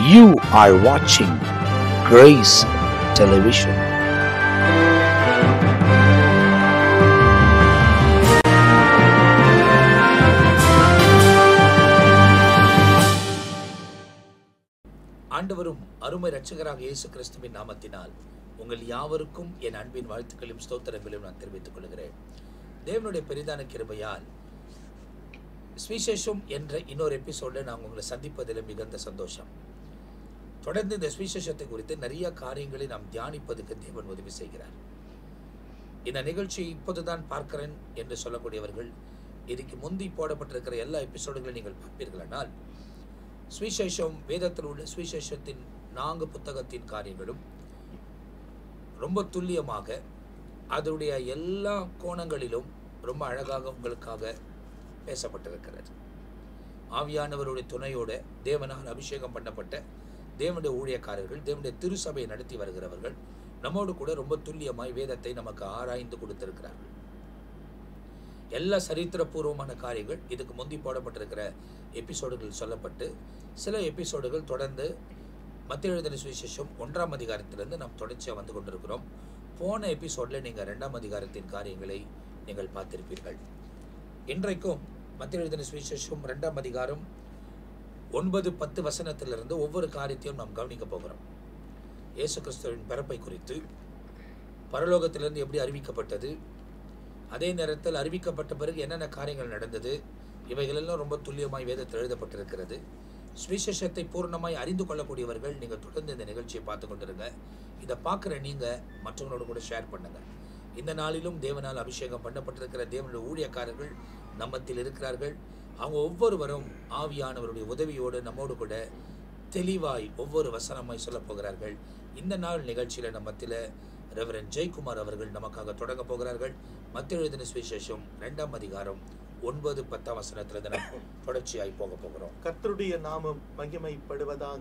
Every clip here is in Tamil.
You are watching Grace Television. ஆண்டவரும் அருமை இரட்சகராக இயேசு கிறிஸ்துவின் நாமத்தினால் உங்கள் யாவருக்கும் என் அன்பின் வாழ்த்துக்களையும் ஸ்தோத்திரங்களையும் நான் தெரிவித்துக் கொள்கிறேன் தேவனுடைய பெரிதான கிருபையால் ஸ்வீசேஷம் என்ற இன்னொரு எபிசோட நான் உங்களை சந்திப்பதில் மிகுந்த சந்தோஷம் தொடர்ந்து இந்த ஸ்வீசேஷத்தை குறித்து நிறைய காரியங்களை நாம் தியானிப்பதற்கு தேவன் உதவி செய்கிறார் இந்த நிகழ்ச்சி இப்போதுதான் பார்க்கிறேன் என்று சொல்லக்கூடியவர்கள் இதுக்கு முந்தி போடப்பட்டிருக்கிற எல்லா எபிசோடுகளையும் நீங்கள் பார்ப்பீர்களானால் சுவிசேஷம் வேதத்தில் உள்ள சுவிசேஷத்தின் நான்கு புத்தகத்தின் காரியங்களும் ரொம்ப துல்லியமாக அதனுடைய எல்லா கோணங்களிலும் ரொம்ப அழகாக உங்களுக்காக பேசப்பட்டிருக்கிறது ஆவியானவருடைய துணையோட தேவனால் அபிஷேகம் பண்ணப்பட்ட தேவனுடைய ஊழியக்காரர்கள் தேவனுடைய திருசபையை நடத்தி வருகிறவர்கள் நம்மோடு கூட ரொம்ப துல்லியமாய் வேதத்தை நமக்கு ஆராய்ந்து கொடுத்திருக்கிறார்கள் எல்லா சரித்திரபூர்வமான காரியங்கள் இதுக்கு முந்தி போடப்பட்டிருக்கிற எபிசோடுகள் சொல்லப்பட்டு சில எபிசோடுகள் தொடர்ந்து மத்திய எழுதின சுவிசேஷம் ஒன்றாம் அதிகாரத்திலிருந்து நாம் தொடர்ச்சியாக வந்து கொண்டிருக்கிறோம் போன எபிசோடில் நீங்கள் ரெண்டாம் அதிகாரத்தின் காரியங்களை நீங்கள் பார்த்திருப்பீர்கள் இன்றைக்கும் மத்திய எழுதின சுவிசேஷம் ரெண்டாம் அதிகாரம் ஒன்பது பத்து வசனத்திலிருந்து ஒவ்வொரு காரியத்தையும் நாம் கவனிக்க போகிறோம் இயேசு கிறிஸ்துவின் பிறப்பை குறித்து பரலோகத்திலிருந்து எப்படி அறிவிக்கப்பட்டது அதே நேரத்தில் அறிவிக்கப்பட்ட பிறகு என்னென்ன காரியங்கள் நடந்தது இவைகளெல்லாம் ரொம்ப துல்லியமாய் வேதத்தில் எழுதப்பட்டிருக்கிறது சுவிசேஷத்தை பூர்ணமாய் அறிந்து கொள்ளக்கூடியவர்கள் நீங்கள் தொடர்ந்து இந்த நிகழ்ச்சியை பார்த்து கொண்டிருங்க இதை பார்க்குற நீங்கள் மற்றவங்களோட கூட ஷேர் பண்ணுங்க இந்த நாளிலும் தேவனால் அபிஷேகம் பண்ணப்பட்டிருக்கிற தேவனுடைய ஊழியக்காரர்கள் நம்மத்தில் இருக்கிறார்கள் அவங்க ஒவ்வொருவரும் ஆவியானவருடைய உதவியோடு நம்மோடு கூட தெளிவாய் ஒவ்வொரு வசனமாய் சொல்லப் போகிறார்கள் இந்த நாள் நிகழ்ச்சியில் நம்மத்தில் ரெவரன் ஜெயக்குமார் அவர்கள் நமக்காக தொடங்க போகிறார்கள் மத்திய எழுதின சுவிசேஷம் ரெண்டாம் அதிகாரம் ஒன்பது பத்தாம் வசனத்திலிருந்து நம்ம தொடர்ச்சியாய் போக போகிறோம் கர்த்தருடைய நாமம் மகிமைப்படுவதாக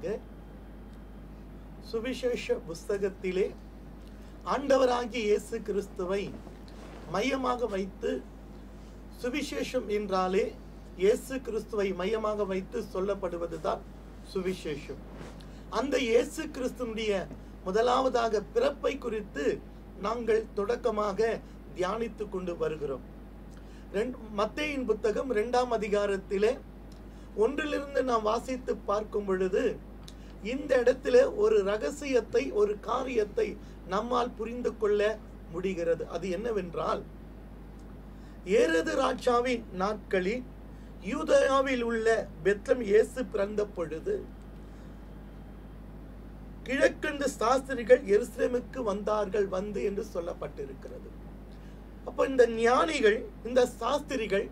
சுவிசேஷ புஸ்தகத்திலே ஆண்டவராகிய இயேசு கிறிஸ்துவை மையமாக வைத்து சுவிசேஷம் என்றாலே இயேசு கிறிஸ்துவை மையமாக வைத்து சொல்லப்படுவதுதான் சுவிசேஷம் அந்த இயேசு கிறிஸ்துனுடைய முதலாவதாக பிறப்பை குறித்து நாங்கள் தொடக்கமாக தியானித்துக் கொண்டு வருகிறோம் ரெண்டு மத்தேயின் புத்தகம் இரண்டாம் அதிகாரத்திலே ஒன்றிலிருந்து நாம் வாசித்து பார்க்கும் பொழுது இந்த இடத்துல ஒரு ரகசியத்தை ஒரு காரியத்தை நம்மால் புரிந்து கொள்ள முடிகிறது அது என்னவென்றால் ஏரது ராஜாவின் நாட்களில் யூதயாவில் உள்ள பெத்லம் இயேசு பிறந்த பொழுது கிழக்கிழந்த சாஸ்திரிகள் எருசலேமுக்கு வந்தார்கள் வந்து என்று சொல்லப்பட்டிருக்கிறது அப்ப இந்த ஞானிகள் இந்த சாஸ்திரிகள்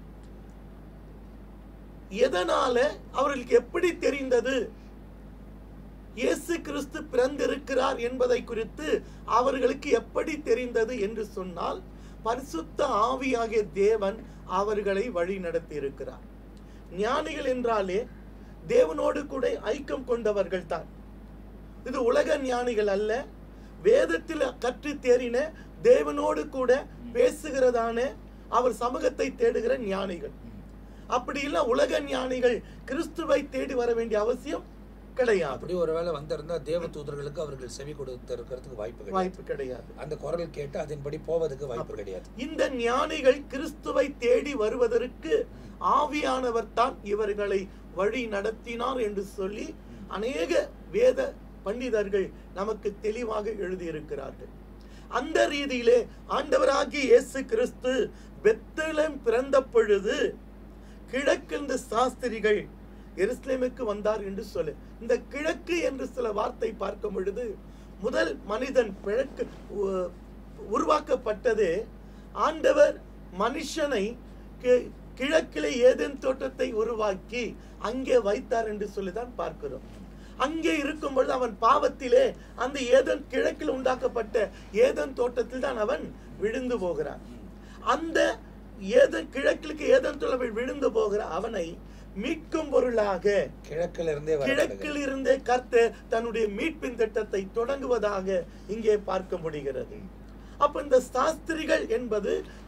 எதனால அவர்களுக்கு எப்படி தெரிந்தது இயேசு கிறிஸ்து பிறந்திருக்கிறார் என்பதை குறித்து அவர்களுக்கு எப்படி தெரிந்தது என்று சொன்னால் பரிசுத்த ஆவியாகிய தேவன் அவர்களை வழி நடத்தி இருக்கிறார் ஞானிகள் என்றாலே தேவனோடு கூட ஐக்கியம் கொண்டவர்கள் தான் இது உலக ஞானிகள் அல்ல வேதத்தில் கற்று தேறின தேவனோடு கூட பேசுகிறதான அவர் சமூகத்தை தேடுகிற ஞானிகள் அப்படி இல்ல உலக ஞானிகள் கிறிஸ்துவை தேடி வர வேண்டிய அவசியம் கிடையாது அப்படி ஒருவேளை வந்திருந்தா தேவ தூதர்களுக்கு அவர்கள் செவி கொடுத்திருக்கிறதுக்கு வாய்ப்பு கிடையாது வாய்ப்பு கிடையாது அந்த குரல் கேட்டு அதன்படி போவதற்கு வாய்ப்பு கிடையாது இந்த ஞானிகள் கிறிஸ்துவை தேடி வருவதற்கு ஆவியானவர் தான் இவர்களை வழி நடத்தினார் என்று சொல்லி அநேக வேத பண்டிதர்கள் நமக்கு தெளிவாக எழுதியிருக்கிறார்கள் அந்த ரீதியிலே ஆண்டவராகிய இயேசு கிறிஸ்து பெத்தலம் பிறந்த பொழுது கிழக்கிருந்த சாஸ்திரிகள் எருசலேமுக்கு வந்தார் என்று சொல்லு இந்த கிழக்கு என்று சில வார்த்தை பார்க்கும் பொழுது முதல் மனிதன் பிழக்கு உ- உருவாக்கப்பட்டது ஆண்டவர் மனுஷனை கி- கிழக்கிலே ஏதேன் தோட்டத்தை உருவாக்கி அங்கே வைத்தார் என்று சொல்லிதான் பார்க்கிறோம் அங்கே இருக்கும் பொழுது அவன் பாவத்திலே அந்த ஏதன் கிழக்கில் உண்டாக்கப்பட்ட ஏதன் தோட்டத்தில் தான் அவன் விழுந்து போகிறான் அந்த ஏதன் கிழக்கிற்கு ஏதன் தோட்டத்தில் விழுந்து போகிற அவனை மீட்கும் பொருளாக கிழக்கில் இருந்தே கிழக்கில் இருந்தே கர்த்தர் தன்னுடைய மீட்பின் திட்டத்தை தொடங்குவதாக இங்கே பார்க்க முடிகிறது அப்ப இந்த சாஸ்திரிகள் என்பது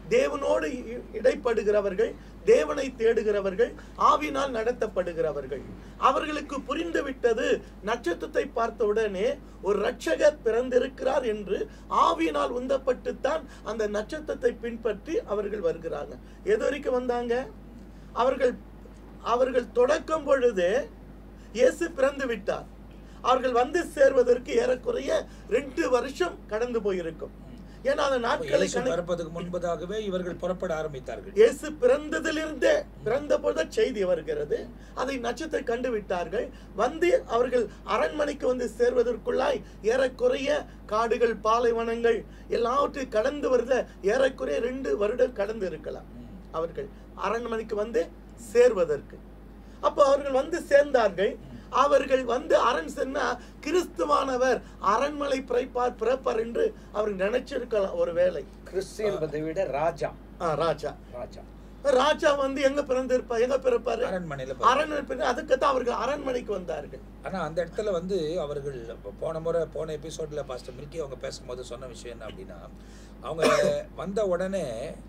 தேவனோடு இ- இடைப்படுகிறவர்கள் தேவனை தேடுகிறவர்கள் ஆவினால் நடத்தப்படுகிறவர்கள் அவர்களுக்கு புரிந்து விட்டது நட்சத்திரத்தை பார்த்த உடனே ஒரு ரட்சகர் பிறந்திருக்கிறார் என்று ஆவியினால் உந்தப்பட்டுத்தான் அந்த நட்சத்திரத்தை பின்பற்றி அவர்கள் வருகிறாங்க எது வரைக்கும் வந்தாங்க அவர்கள் அவர்கள் தொடக்கம் பொழுது இயேசு பிறந்து விட்டார் அவர்கள் வந்து சேர்வதற்கு ஏறக்குறைய ரெண்டு வருஷம் கடந்து போயிருக்கும் ஏன்னா அந்த அப்ப நாட்களை இயேசு கணக்கு பிறப்பதற்கு முன்பதாகவே இவர்கள் புறப்பட ஆரம்பித்தார்கள் இயேசு பிறந்ததிலிருந்தே பிறந்த பொழுது செய்தி வருகிறது அதை நட்சத்திரம் கண்டு விட்டார்கள் வந்து அவர்கள் அரண்மனைக்கு வந்து சேர்வதற்குள்ளாய் ஏறக்குறைய காடுகள் பாலைவனங்கள் எல்லாவற்றையும் கடந்து வருத ஏறக்குறைய ரெண்டு வருடம் கடந்து இருக்கலாம் அவர்கள் அரண்மனைக்கு வந்து சேர்வதற்கு அப்போ அவர்கள் வந்து சேர்ந்தார்கள் அவர்கள் வந்து அரண் சென்னா கிறிஸ்துவானவர் அரண்மனை பிறப்பார் பிறப்பார் என்று அவர்கள் நினைச்சிருக்கலாம் ஒரு வேளை கிறிஸ்து என்பதை விட ராஜா ஆ, ராஜா ராஜா ராஜா வந்து எங்க பிறந்திருப்பா எங்க பிறப்பாரு அரண்மனையில பிறந்தார். அரண்மனை பிறகு அதுக்குத்தான் அவர்கள் அரண்மனைக்கு வந்தார்கள் ஆனா அந்த இடத்துல வந்து அவர்கள் இப்ப போன முறை போன எபிசோட்ல பாஸ்டர் மில்கி அவங்க பேசும்போது சொன்ன விஷயம் என்ன அப்படின்னா அவங்க வந்த உடனே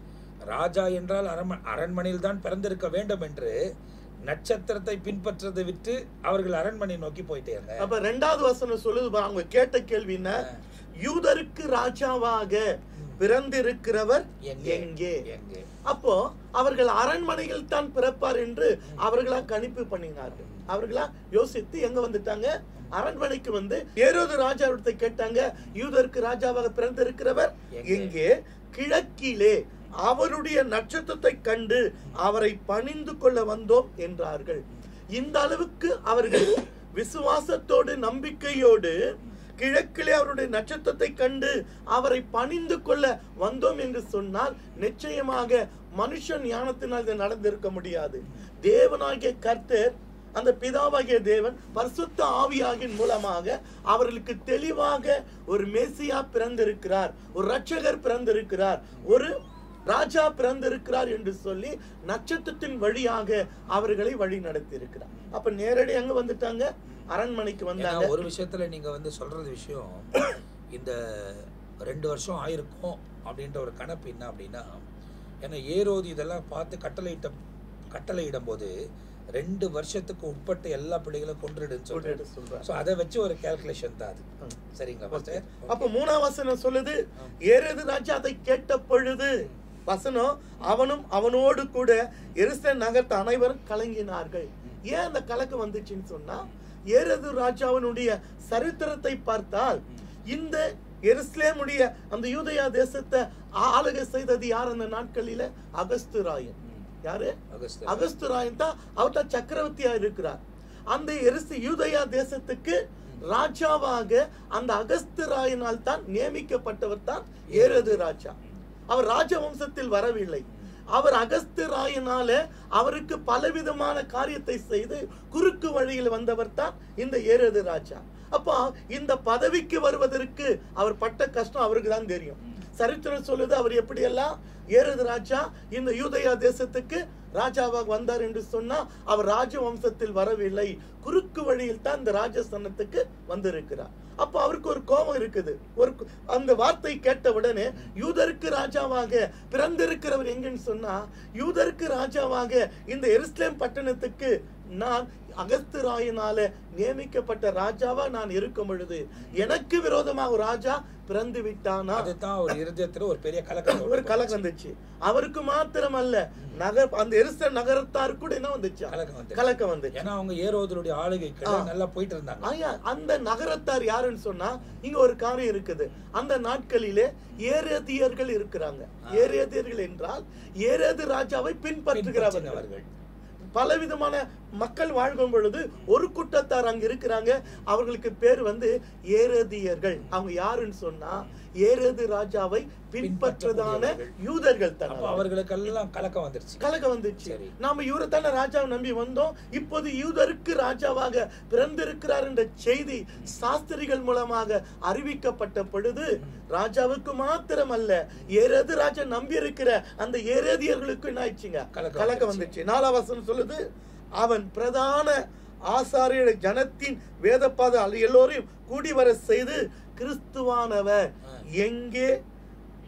ராஜா என்றால் அரண்ம அரண்மனையில் தான் பிறந்திருக்க வேண்டும் என்று நட்சத்திரத்தை பின்பற்றதை விட்டு அவர்கள் அரண்மனை நோக்கி போயிட்டேங்க அப்ப ரெண்டாவது வசனம் சொல்லுது பாரு, அவங்க கேட்ட கேள்வி என்ன யூதருக்கு ராஜாவாக பிறந்திருக்கிறவர் எங்கே? எங்கே எங்கே அப்போ அவர்கள் அரண்மனையில் தான் பிறப்பார் என்று அவர்களா கணிப்பு பண்ணினார்கள் அவர்களா யோசித்து எங்க வந்துட்டாங்க அரண்மனைக்கு வந்து ஏரோது ராஜாவிடத்தை கேட்டாங்க யூதருக்கு ராஜாவாக பிறந்திருக்கிறவர் எங்கே? எங்கே கிழக்கிலே அவருடைய நட்சத்திரத்தை கண்டு அவரை பணிந்து கொள்ள வந்தோம் என்றார்கள் இந்த அளவுக்கு அவர்கள் விசுவாசத்தோடு நம்பிக்கையோடு கிழக்கிலே அவருடைய நட்சத்திரத்தை கண்டு அவரை பணிந்து கொள்ள வந்தோம் என்று சொன்னால் நிச்சயமாக மனுஷன் ஞானத்தினால் இது நடந்திருக்க முடியாது தேவனாகிய கர்த்தர் அந்த பிதாவாகிய தேவன் பரிசுத்த ஆவியாகின் மூலமாக அவர்களுக்கு தெளிவாக ஒரு மேசியா பிறந்திருக்கிறார் ஒரு ரட்சகர் பிறந்திருக்கிறார் ஒரு ராஜா பிறந்திருக்கிறார் என்று சொல்லி நட்சத்திரத்தின் வழியாக அவர்களை வழி நடத்தி இருக்கிறார் அப்ப நேரடி அங்க வந்துட்டாங்க அரண்மனைக்கு ஏன்னா வந்தாங்க ஒரு விஷயத்துல நீங்க வந்து சொல்றது விஷயம் இந்த ரெண்டு வருஷம் ஆயிருக்கும் அப்படின்ற ஒரு கணப்பு என்ன அப்படின்னா ஏன்னா ஏரோது இதெல்லாம் பார்த்து கட்டளையிட்ட கட்டளையிடும் போது ரெண்டு வருஷத்துக்கு உட்பட்ட எல்லா பிள்ளைகளும் கொன்றுடுன்னு கொன்றுடு சொல்றாரு சொல்றாரு. ஸோ அதை வச்சு ஒரு கால்குலேஷன் தான் அது ம். சரிங்களா பாஸ்டர் அப்ப மூணாம் வசனம் சொல்லுது ஏறது ராஜா அதை கேட்ட பொழுது வசனம் அவனும் அவனோடு கூட எருசலேம் நகரத்து அனைவரும் கலங்கினார்கள் ஏன் அந்த கலக்கம் வந்துச்சுன்னு சொன்னா ஏறது ராஜாவினுடைய சரித்திரத்தை பார்த்தால் இந்த எருசலேமுடைய அந்த யூதயா தேசத்தை ஆளுகை செய்தது யார் அந்த நாட்களில அகஸ்துராயன் யாரு அகஸ்து அகஸ்துராயன் தான் அவர் தான் சக்கரவர்த்தியா இருக்கிறார் அந்த எரிசு யூதயா தேசத்துக்கு ராஜாவாக அந்த அகஸ்துராயனால் தான் நியமிக்கப்பட்டவர் தான் ஏரது ராஜா அவர் ராஜவம்சத்தில் வரவில்லை அவர் அகஸ்துராயனால அவருக்கு பலவிதமான காரியத்தை செய்து குறுக்கு வழியில் வந்தவர் தான் இந்த ஏரது ராஜா அப்போ இந்த பதவிக்கு வருவதற்கு அவர் பட்ட கஷ்டம் அவருக்கு தான் தெரியும் சரித்திரம் சொல்லுது அவர் எப்படியெல்லாம் ஏறுது ராஜா இந்த யூதயா தேசத்துக்கு ராஜாவாக வந்தார் என்று சொன்னா அவர் ராஜவம்சத்தில் வரவில்லை குறுக்கு வழியில் தான் இந்த ராஜஸ்தானத்துக்கு வந்திருக்கிறார் அப்ப அவருக்கு ஒரு கோபம் இருக்குது ஒரு கு- அந்த வார்த்தை கேட்ட உடனே யூதருக்கு ராஜாவாக பிறந்திருக்கிறவர் எங்கன்னு சொன்னா யூதருக்கு ராஜாவாக இந்த எருசலேம் பட்டணத்துக்கு நான் அகஸ்துராயனால நியமிக்கப்பட்ட ராஜாவா நான் இருக்கும் பொழுது எனக்கு விரோதமாக ஒரு ராஜா பிறந்து விட்டானா அதுதான் ஒரு இருதயத்துல ஒரு பெரிய கலக்கம் ஒரு கலக்கம் வந்துச்சு அவருக்கு மாத்திரம் அல்ல நகர் அந்த எருச நகரத்தார் கூட என்ன வந்துச்சு கலக்கம் வந்துச்சு. கலக்கம் வந்துச்சு ஏன்னா அவங்க ஏரோதருடைய ஆளுகைக்கு ஆ. நல்லா போயிட்டு இருந்தாங்க ஆயா அந்த நகரத்தார் யாருன்னு சொன்னா இங்க ஒரு காரியம் இருக்குது அந்த நாட்களிலே ஏரேதியர்கள் இருக்கிறாங்க ஏரேதியர்கள் என்றால் ஏரேது ராஜாவை பின்பற்றுகிறவர்கள் பின்பற்றினவர்கள் பலவிதமான மக்கள் வாழ்கும் பொழுது ஒரு கூட்டத்தார் அங்க இருக்கிறாங்க அவர்களுக்கு பேர் வந்து ஏரதியர்கள் அவங்க யாருன்னு சொன்னா ஏரது ராஜாவை பின்பற்றதான யூதர்கள் தான் அப்ப அவர்களுக்கெல்லாம் கலக்கம் வந்துருச்சு கலக்கம் வந்துச்சு சரி. நாம இவரை தானே ராஜாவை நம்பி வந்தோம் இப்போது யூதருக்கு ராஜாவாக பிறந்திருக்கிறார் என்ற செய்தி சாஸ்திரிகள் மூலமாக அறிவிக்கப்பட்ட பொழுது ராஜாவுக்கு மாத்திரம் அல்ல ஏறது ராஜா நம்பி இருக்கிற அந்த ஏரேதியர்களுக்கு என்ன ஆயிடுச்சுங்க கலக்கம் கலக்கம் வந்துருச்சு. வந்துச்சு நாலாவசனம் சொல்லுது அவன் பிரதான ஆசாரிய ஜனத்தின் வேதப்பாத எல்லோரையும் கூடி வர செய்து கிறிஸ்துவானவர் எங்கே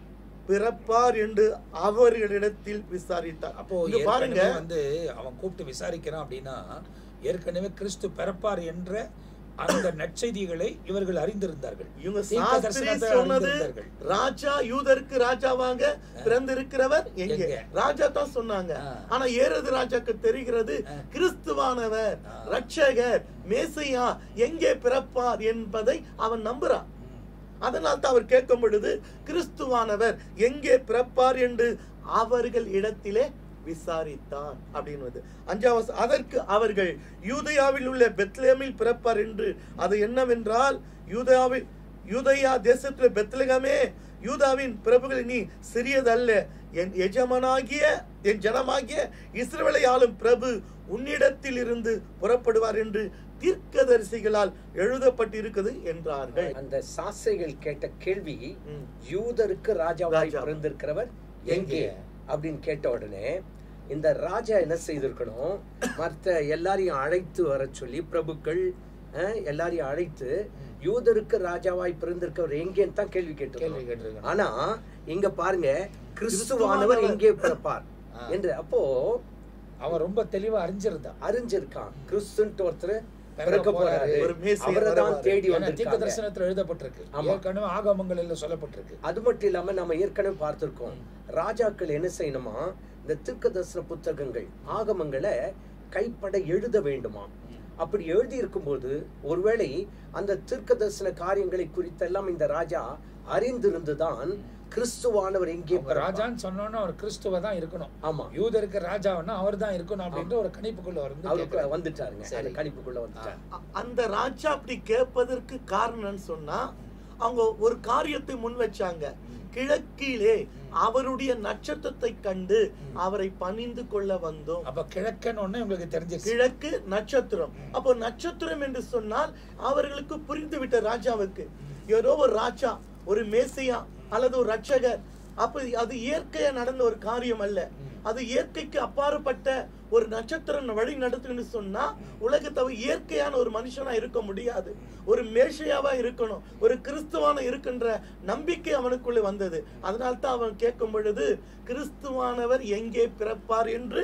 பிறப்பார் என்று அவர்களிடத்தில் விசாரித்தார் அப்போ இங்க பாருங்க ஏற்கனவே வந்து அவன் கூப்பிட்டு விசாரிக்கிறான் அப்படின்னா ஏற்கனவே கிறிஸ்து பிறப்பார் என்ற அந்த நற்செய்திகளை இவர்கள் அறிந்திருந்தார்கள் இவங்க தீர்க்க சாஸ்திரி தரிசனத்தை சொன்னது அறிந்திருந்தார்கள். ராஜா யூதருக்கு ராஜாவாக பிறந்திருக்கிறவர் எங்கே எங்கே? ராஜா தான் சொன்னாங்க ஆ. ஆனா ஏறது ராஜாக்கு தெரிகிறது ஆ. கிறிஸ்துவானவர் ஆ. ரட்சகர் மேசையா எங்கே பிறப்பார் என்பதை அவன் நம்புறான் அதனால் தான் அவர் கேட்கும் பொழுது கிறிஸ்துவானவர் எங்கே பிறப்பார் என்று அவர்கள் இடத்திலே விசாரித்தான் அப்படின்னு அஞ்சாவது அதற்கு அவர்கள் யூதயாவில் உள்ள பெத்லேமில் பிறப்பார் என்று அது என்னவென்றால் யூதயாவில் யூதயா தேசத்தில் பெத்லகமே யூதாவின் பிரபுகள் நீ சிறியதல்ல என் எஜமானாகிய என் ஜனமாகிய இஸ்ரவேலை ஆளும் பிரபு உன்னிடத்தில் இருந்து புறப்படுவார் என்று தீர்க்கதரிசிகளால் எழுதப்பட்டிருக்குது என்றார்கள் அந்த சாஸ்திரிகள் கேட்ட கேள்வி ம். யூதருக்கு ராஜாவாய் ராஜா. பிறந்திருக்கிறவர் எங்கே எங்கே? அப்படின்னு கேட்ட உடனே இந்த ராஜா என்ன செய்திருக்கணும் மற்ற எல்லாரையும் அழைத்து வர சொல்லி பிரபுக்கள் அஹ், எல்லாரையும் அழைத்து யூதருக்கு ராஜாவாய் பிறந்திருக்கவர் எங்கேன்னு தான் கேள்வி கேள்வி கேட்டு கேட்டிருக்காங்க ஆனா இங்க பாருங்க கிறிஸ்துவானவர் கிறிஸ்துவானவர். எங்கே பிறப்பார் ஆ. என்று அப்போ அவன் ரொம்ப தெளிவா அறிஞ்சிருந்தான் அறிஞ்சிருக்கான் கிறிஸ்துன்ட்டு ஒருத்தர் பிறக்க பிறக்க போறாரு. போறாரு ஒரு மேசியா அவரை தான் வருவாரு. தேடி ஏன்னா தீர்க்க வந்திருக்காங்க தரிசனத்துல எழுதப்பட்டிருக்கு ஆமா. ஏற்கனவே ஆகமங்கள் எல்லாம் சொல்லப்பட்டிருக்கு அது மட்டும் இல்லாம நம்ம ஏற்கனவே பார்த்திருக்கோம் ராஜாக்கள் என்ன செய்யணுமா இந்த தீர்க்கதரிசன புத்தகங்கள் ஆகமங்களை கைப்பட எழுத வேண்டுமா அப்படி எழுதி இருக்கும்போது ஒருவேளை அந்த தீர்க்கதரிசன காரியங்களை குறித்தெல்லாம் இந்த ராஜா அறிந்திருந்துதான் கிறிஸ்துவானவர் எங்கே அவங்க பிறப்பார்? ராஜான்னு சொன்னோன்னா அவர் கிறிஸ்துவ தான் இருக்கணும் ஆமா யூதருக்கு ராஜாவன்னா அவர் தான் இருக்கணும் அப்படின்ற ஒரு கணிப்புக்குள்ள வந்து அவருக்கு கேட்கிறார். வந்துட்டாருங்க அந்த சரி. கணிப்புக்குள்ள வந்துட்டார் அ- அந்த ராஜா அப்படி கேட்பதற்கு காரணம்னு சொன்னா அவங்க ஒரு காரியத்தை முன் வச்சாங்க கிழக்கிலே அவருடைய நட்சத்திரத்தை கண்டு அவரை பணிந்து கொள்ள வந்தோம் அப்ப கிழக்கன்னு ஒண்ணு உங்களுக்கு தெரிஞ்சிருச்சு கிழக்கு நட்சத்திரம் அப்போ நட்சத்திரம் என்று சொன்னால் அவர்களுக்கு புரிந்து விட்ட ராஜாவுக்கு ஏதோ ஒரு ராஜா ஒரு மேசையா அல்லது ஒரு ரட்சகர் அப்ப அது இயற்கையா நடந்த ஒரு காரியம் அல்ல அது இயற்கைக்கு அப்பாற்பட்ட ஒரு நட்சத்திரம் வழி நடத்துன்னு சொன்னா உலகத்தை அவன் இயற்கையான ஒரு மனுஷனா இருக்க முடியாது ஒரு மேஷையாவா இருக்கணும் ஒரு கிறிஸ்துவான இருக்கின்ற நம்பிக்கை அவனுக்குள்ளே வந்தது அதனால தான் அவன் கேட்கும் பொழுது கிறிஸ்துவானவர் எங்கே பிறப்பார் என்று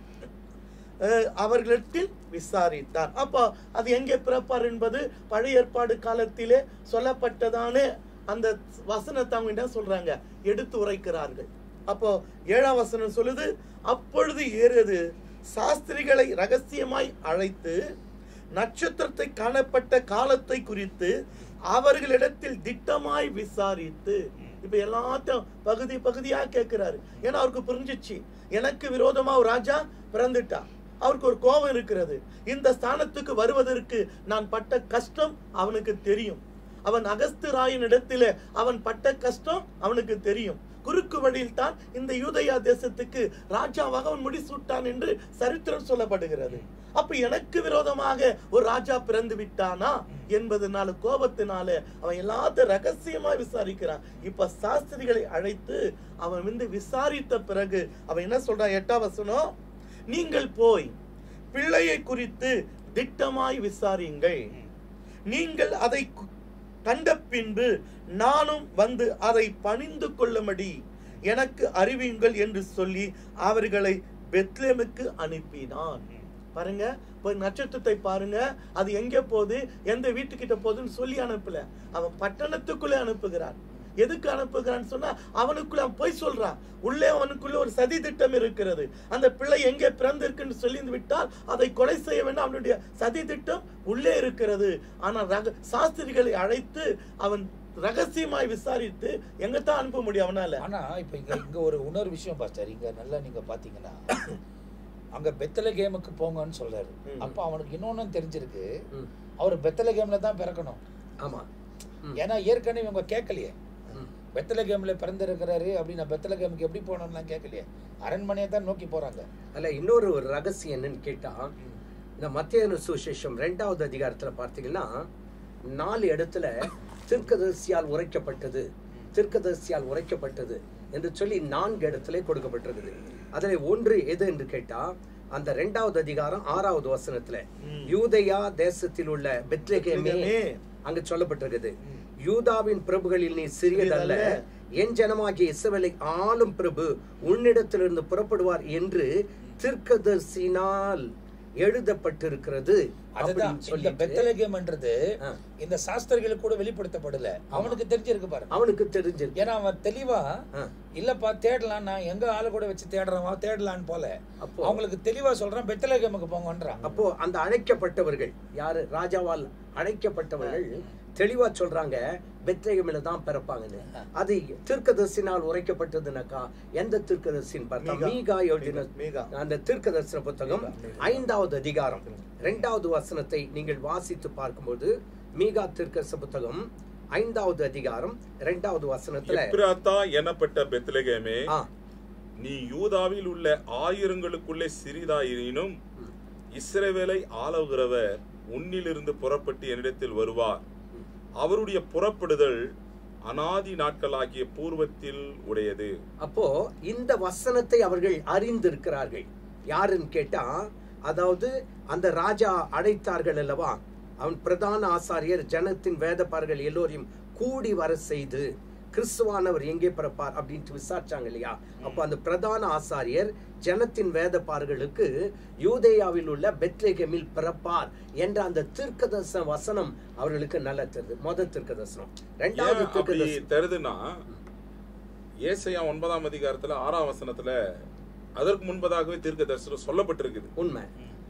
அஹ், அவர்களிடத்தில் விசாரித்தார் அப்போ அது எங்கே பிறப்பார் என்பது பழைய ஏற்பாடு காலத்திலே சொல்லப்பட்டதான அந்த வசனத்தை அவங்க என்ன சொல்றாங்க எடுத்து உரைக்கிறார்கள் அப்போ ஏழாம் வசனம் சொல்லுது அப்பொழுது ஏறது சாஸ்திரிகளை ரகசியமாய் அழைத்து நட்சத்திரத்தை காணப்பட்ட காலத்தை குறித்து அவர்களிடத்தில் திட்டமாய் விசாரித்து இப்ப எல்லாத்தையும் பகுதி பகுதியா கேட்கிறாரு ஏன்னா அவருக்கு புரிஞ்சிச்சு எனக்கு விரோதமா ஒரு ராஜா பிறந்துட்டா அவருக்கு ஒரு கோபம் இருக்கிறது இந்த ஸ்தானத்துக்கு வருவதற்கு நான் பட்ட கஷ்டம் அவனுக்கு தெரியும் அவன் அகஸ்து ராயின் இடத்துல அவன் பட்ட கஷ்டம் அவனுக்கு தெரியும் குறுக்கு வழியில் தான் இந்த யூதயா தேசத்துக்கு ராஜாவாக அவன் முடிசூட்டான் என்று சரித்திரம் சொல்லப்படுகிறது அப்ப எனக்கு விரோதமாக ஒரு ராஜா பிறந்து விட்டானா என்பதனால கோபத்தினால அவன் எல்லாத்தையும் ரகசியமா விசாரிக்கிறான் இப்ப சாஸ்திரிகளை அழைத்து அவன் வந்து விசாரித்த பிறகு அவன் என்ன சொல்றான் எட்டாம் வசனம் நீங்கள் போய் பிள்ளையை குறித்து திட்டமாய் விசாரியுங்கள் நீங்கள் அதை கு- கண்ட பின்பு நானும் வந்து அதை பணிந்து கொள்ளும்படி எனக்கு அறிவியுங்கள் என்று சொல்லி அவர்களை பெத்லேமுக்கு அனுப்பினான் பாருங்க போய் நட்சத்திரத்தை பாருங்க அது எங்க போகுது எந்த வீட்டுக்கிட்ட போகுதுன்னு சொல்லி அனுப்பல அவன் பட்டணத்துக்குள்ளே அனுப்புகிறான் எதுக்கு அனுப்புகிறான்னு சொன்னா அவனுக்குள்ள அவன் போய் சொல்றான் உள்ளே அவனுக்குள்ள ஒரு சதி திட்டம் இருக்கிறது அந்த பிள்ளை எங்கே பிறந்திருக்குன்னு சொல்லி விட்டால் அதை கொலை செய்ய வேண்டும் அவனுடைய சதி திட்டம் உள்ளே இருக்கிறது ஆனால் ரக சாஸ்திரிகளை அழைத்து அவன் ரகசியமாய் விசாரித்து எங்கத்தான் அனுப்ப முடியும் அவனால ஆனா இப்ப இங்க இங்க ஒரு உணர்வு விஷயம் பாஸ்டர் இங்க நல்லா நீங்க பாத்தீங்கன்னா அங்க பெத்தல கேமுக்கு போங்கன்னு சொல்றாரு ம். அப்ப அவனுக்கு இன்னொன்னு தெரிஞ்சிருக்கு ம். அவர் பெத்தல கேம்ல தான் பிறக்கணும் ஆமா ம். ஏன்னா ஏற்கனவே இவங்க கேட்கலையே ம். பெத்தல கேம்ல பிறந்திருக்கிறாரு அப்படின்னு பெத்தல கேமுக்கு எப்படி போனோம்லாம் கேட்கலையே அரண்மனையை தான் நோக்கி போறாங்க அதுல இன்னொரு ஒரு ரகசியம் என்னன்னு கேட்டா இந்த மத்திய சுசேஷம் ரெண்டாவது அதிகாரத்துல பார்த்தீங்கன்னா நாலு இடத்துல தீர்க்கதரிசியால் உரைக்கப்பட்டது தீர்க்கதரிசியால் உரைக்கப்பட்டது என்று சொல்லி நான்கு இடத்துல கொடுக்கப்பட்டிருக்குது அதுல ஒன்று எது என்று கேட்டா அந்த ரெண்டாவது அதிகாரம் ஆறாவது வசனத்துல ம். யூதயா தேசத்தில் உள்ள பெத்லகேமே பெத்லகேமே, அங்க சொல்லப்பட்டிருக்குது யூதாவின் பிரபுகளில் நீ சிறியதல்ல என் ஜனமாகிய இஸ்ரவேலை ஆளும் பிரபு உன்னிடத்திலிருந்து புறப்படுவார் என்று தீர்க்கதரிசினால் எழுதப்பட்டிருக்கிறது அதுதான் அப்படின்னு இந்த சொல்லிட்டு பெத்தலகேம்ன்றது ஆ. இந்த சாஸ்திரிகளுக்கு கூட வெளிப்படுத்தப்படல அவனுக்கு தெரிஞ்சிருக்கு பாருங்க அவனுக்கு தெரிஞ்சிருக்கு ஏன்னா அவன் தெளிவா ஆ. இல்லப்பா தேடலாம் நான் எங்க ஆளு கூட வச்சு தேடுறவா தேடலான்னு போல அப்போ அவங்களுக்கு தெளிவா சொல்றான் பெத்தலகேமுக்கு போங்கன்றான் அப்போ அந்த அழைக்கப்பட்டவர்கள் யாரு ராஜாவால் அழைக்கப்பட்டவர்கள் தெளிவா சொல்றாங்க பெத்லகேமில தான் பிறப்பாங்கன்னு அது தீர்க்கதரிசினால் உரைக்கப்பட்டதுனாக்கா எந்த தீர்க்கதரிசின்னு பார்த்தா மீகா. மீகா எழுதின மீகா. அந்த தீர்க்கதரிசன புத்தகம் ஐந்தாவது அதிகாரம் இரண்டாவது வசனத்தை நீங்கள் வாசித்து பார்க்கும்போது மீகா தீர்க்கதரிசன புத்தகம் ஐந்தாவது அதிகாரம் இரண்டாவது வசனத்துல எப்ராத்தா எனப்பட்ட பெத்லகேமே ஆ, நீ யூதாவில் உள்ள ஆயிரங்களுக்குள்ளே சிறிதாயினும் இஸ்ரவேலை ஆளுகிறவர் உன்னிலிருந்து புறப்பட்டு என்னிடத்தில் வருவார் அவருடைய புறப்படுதல் அனாதி நாட்களாகிய பூர்வத்தில் உடையது அப்போ இந்த வசனத்தை அவர்கள் அறிந்திருக்கிறார்கள் யாருன்னு கேட்டா அதாவது அந்த ராஜா அழைத்தார்கள் அல்லவா அவன் பிரதான ஆசாரியர் ஜனத்தின் வேதப்பார்கள் எல்லோரையும் கூடி வர செய்து கிறிஸ்துவானவர் எங்கே பிறப்பார் அப்படின்ட்டு விசாரிச்சாங்க இல்லையா அப்போ அந்த பிரதான ஆசாரியர் ஜனத்தின் வேதப்பார்களுக்கு யூதேயாவில் உள்ள பெத்லேகேமில் பிறப்பார் என்ற அந்த தீர்க்கதர்சன வசனம் அவர்களுக்கு நல்லா தெரியுது முதல் தீர்க்கதர்சனம் ரெண்டாவது ஏன் அப்படி தீர்க்கதர்சனம் தருதுன்னா ஏசையா ஒன்பதாம் அதிகாரத்துல ஆறாம் வசனத்துல அதற்கு முன்பதாகவே தீர்க்க தரிசனம் சொல்லப்பட்டிருக்குது உண்மை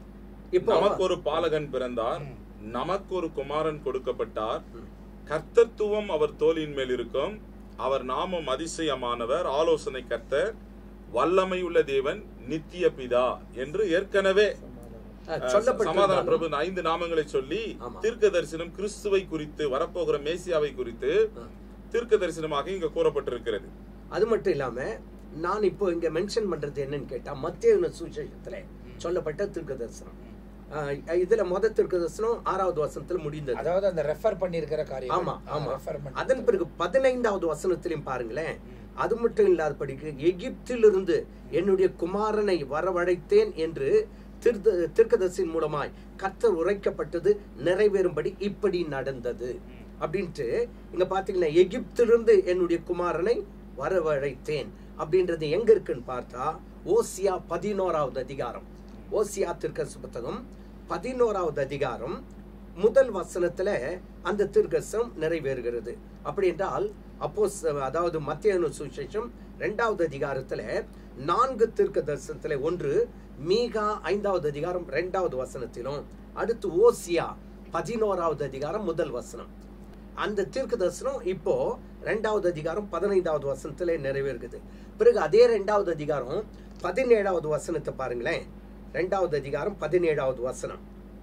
இப்போ நமக்கு ஒரு பாலகன் பிறந்தார் நமக்கு ஒரு குமாரன் கொடுக்கப்பட்டார் கர்த்தத்துவம் அவர் தோளின் மேல் இருக்கும் அவர் நாமம் அதிசயமானவர் ஆலோசனை கர்த்தர் வல்லமை உள்ள தேவன் நித்திய பிதா என்று ஏற்கனவே அஹ், அஹ், சமாதான சொல்லப்பட்டிருந்தாலும் பிரபு இந்த ஐந்து நாமங்களை சொல்லி ஆமா. தீர்க்க தரிசனம் கிறிஸ்துவை குறித்து வரப்போகிற மேசியாவை குறித்து தீர்க்க தரிசனமாக இங்க கூறப்பட்டிருக்கிறது அது மட்டும் இல்லாம நான் இப்போ இங்க மென்ஷன் பண்றது என்னன்னு கேட்டா மத்திய சுவிசேஷத்துல சொல்லப்பட்ட தீர்க்க தரிசனம் அஹ், இதுல முத தீர்க்க தரிசனம் ஆறாவது வசனத்துல முடிந்தது அதாவது அந்த ரெஃபர் பண்ணியிருக்கிற காரியம் ஆமா ஆமா ரெஃபர் பண்ணி அதன் பிறகு பதினைந்தாவது வசனத்திலையும் பாருங்களேன் அது மட்டும் இல்லாதபடிக்கு எகிப்திலிருந்து என்னுடைய குமாரனை வரவழைத்தேன் என்று தீர்த்த தீர்க்கதரிசியின் மூலமாய் கர்த்தர் உரைக்கப்பட்டது நிறைவேறும்படி இப்படி நடந்தது அப்படின்ட்டு இங்க பாத்தீங்கன்னா எகிப்திலிருந்து என்னுடைய குமாரனை வரவழைத்தேன் அப்படின்றது எங்க இருக்குன்னு பார்த்தா ஓசியா பதினோராவது அதிகாரம் ஓசியா தீர்க்கதரிசி புத்தகம் பதினோராவது அதிகாரம் முதல் வசனத்துல அந்த தீர்க்கசம் நிறைவேறுகிறது அப்படி என்றால் அப்போ அதாவது மத்திய சுவிசேஷம் இரண்டாவது அதிகாரத்துல நான்கு தீர்க்க தரிசனத்துல ஒன்று மீகா ஐந்தாவது அதிகாரம் இரண்டாவது வசனத்திலும் அடுத்து ஓசியா பதினோராவது அதிகாரம் முதல் வசனம் அந்த தீர்க்க தரிசனம் இப்போ ரெண்டாவது அதிகாரம் பதினைந்தாவது வசனத்துல நிறைவேறுகிறது பிறகு அதே ரெண்டாவது அதிகாரம் பதினேழாவது வசனத்தை பாருங்களேன் ரெண்டாவது அதிகாரம் பதினேழாவது வசனம்